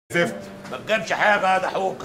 زفت ما تجيبش حاجه يا ضحوكه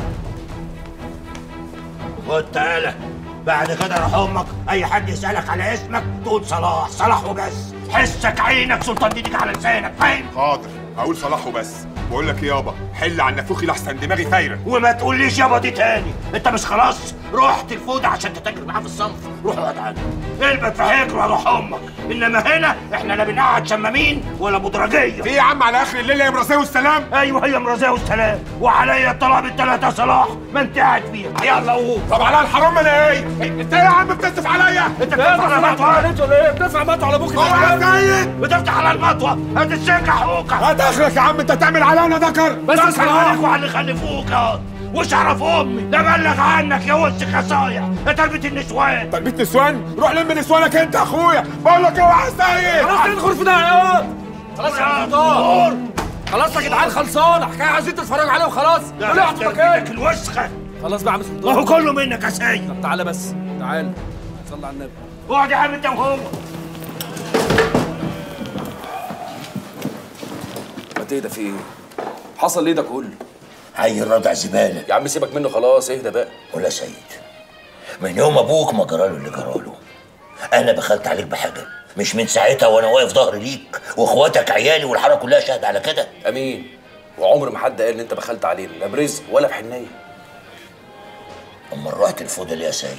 خد تعالى بعد كده روح امك اي حد يسالك على اسمك تقول صلاح صلاح وبس حسك عينك سلطان ايدك على لسانك فاهم حاضر هقول صلاح وبس بقول لك ايه يابا حل عن نافوخي لحسن دماغي فايره وما تقوليش يابا دي تاني انت مش خلاص رحت الفوضى عشان تتاجر معاه في الصنف روح اقعد عنده البس في حجر وروح امك انما هنا احنا لا بنقعد شمامين ولا مدرجيه في يا عم على اخر الليل يا مرزاوي والسلام ايوه هي مرزاوي والسلام وعليا الطلاق بالثلاثه صلاح ما انت قاعد فيها يلا قوم طب على الحرام انا ايه انت إيه يا عم بتنسف عليا انت بتفتح على المطوه ليه بتدفع مطوه على ابوك هو يا سيد بتفتح على المطوه هتتسكع حوكه هات اخرك يا عم انت تعمل علينا ذكر بس بس اسمع عليك وعلى اللي خلفوك يا وش اعرف امي ده بلغ عنك يا وسخ خصايا يا تربيه النسوان تربيه نسوان روح لم نسوانك انت يا اخويا بقول لك اوعى يا سيد خلاص تدخل في ده يا خلاص يا يا سلطان دكتور خلاص يا جدعان خلصانه حكايه عايزين تتفرجوا عليها وخلاص ده قولوا اقعد في مكان تربيتك الوسخه خلاص بقى يا عم ما سلطان هو كله منك يا سيد طب تعالى بس تعالى صلي على النبي اقعد يا عم انت وهو ما تهدى في ايه حصل ليه ده كله عيل رضع زباله يا عم سيبك منه خلاص اهدى بقى ولا سيد من يوم ابوك ما جراله اللي جراله انا بخلت عليك بحاجه مش من ساعتها وانا واقف ظهري ليك واخواتك عيالي والحاره كلها شاهد على كده امين وعمر ما حد قال ان انت بخلت علينا لا برزق ولا بحنيه اما رحت الفضل يا سيد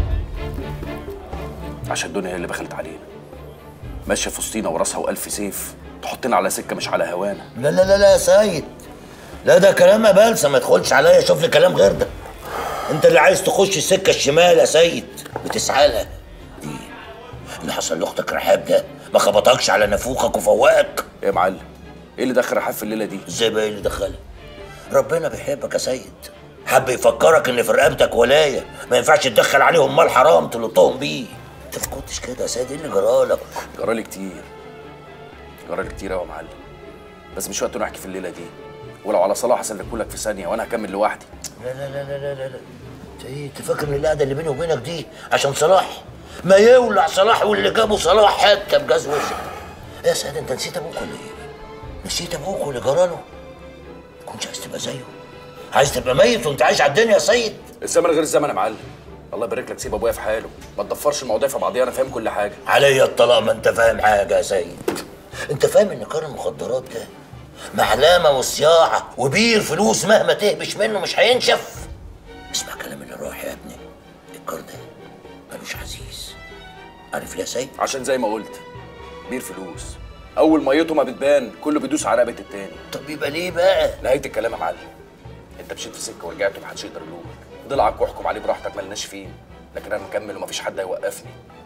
عشان الدنيا هي اللي بخلت علينا ماشيه في وسطينا وراسها والف سيف تحطنا على سكه مش على هوانا لا لا لا لا يا سيد لا ده كلام يا بلسه ما تدخلش عليا شوف لي كلام غير ده انت اللي عايز تخش السكه الشمال يا سيد بتسعى لها ايه اللي حصل لاختك رحاب ده ما خبطكش على نافوخك وفوقك ايه يا معلم ايه اللي دخل رحاب في الليله دي ازاي بقى إيه اللي دخلها ربنا بيحبك يا سيد حب يفكرك ان في رقبتك ولايه ما ينفعش تدخل عليهم مال حرام تلطهم بيه انت ما كنتش كده يا سيد ايه اللي جرالك جرالي كتير جرالي كتير قوي يا معلم بس مش وقت نحكي في الليله دي ولو على صلاح هسلكهولك في ثانيه وانا هكمل لوحدي لا لا لا لا لا لا لا انت ايه انت فاكر ان القعده اللي بيني وبينك دي عشان صلاح ما يولع صلاح واللي جابه صلاح حتى بجاز وشك ايه يا سيد انت نسيت ابوك ولا ايه؟ نسيت ابوك واللي جراله؟ ما كنتش عايز تبقى زيه عايز تبقى ميت وانت عايش على الدنيا يا سيد الزمن غير الزمن يا معلم الله يبارك لك سيب ابويا في حاله ما تضفرش المواضيع في بعضيها انا فاهم كل حاجه عليا الطلاق ما انت فاهم حاجه يا سيد انت فاهم ان كار المخدرات ده معلمه وصياعه وبير فلوس مهما تهبش منه مش هينشف اسمع كلام اللي راح يا ابني الكار ده ملوش عزيز عارف ليه يا سيد عشان زي ما قلت بير فلوس اول ميته ما بتبان كله بيدوس على رقبه التاني طب يبقى ليه بقى نهايه الكلام يا معلم انت مشيت في سكه ورجعت ومحدش يقدر يلومك ضلعك واحكم عليه براحتك ملناش فيه لكن انا مكمل ومفيش حد هيوقفني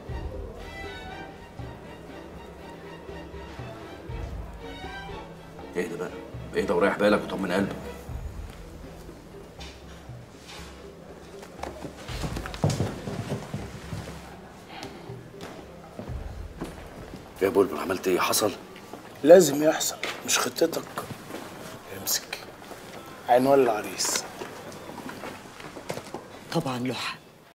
اهدى بقى اهدى وريح بالك وطمن قلبك يا بلبل عملت ايه حصل لازم يحصل مش خطتك امسك عنوان العريس طبعا له حق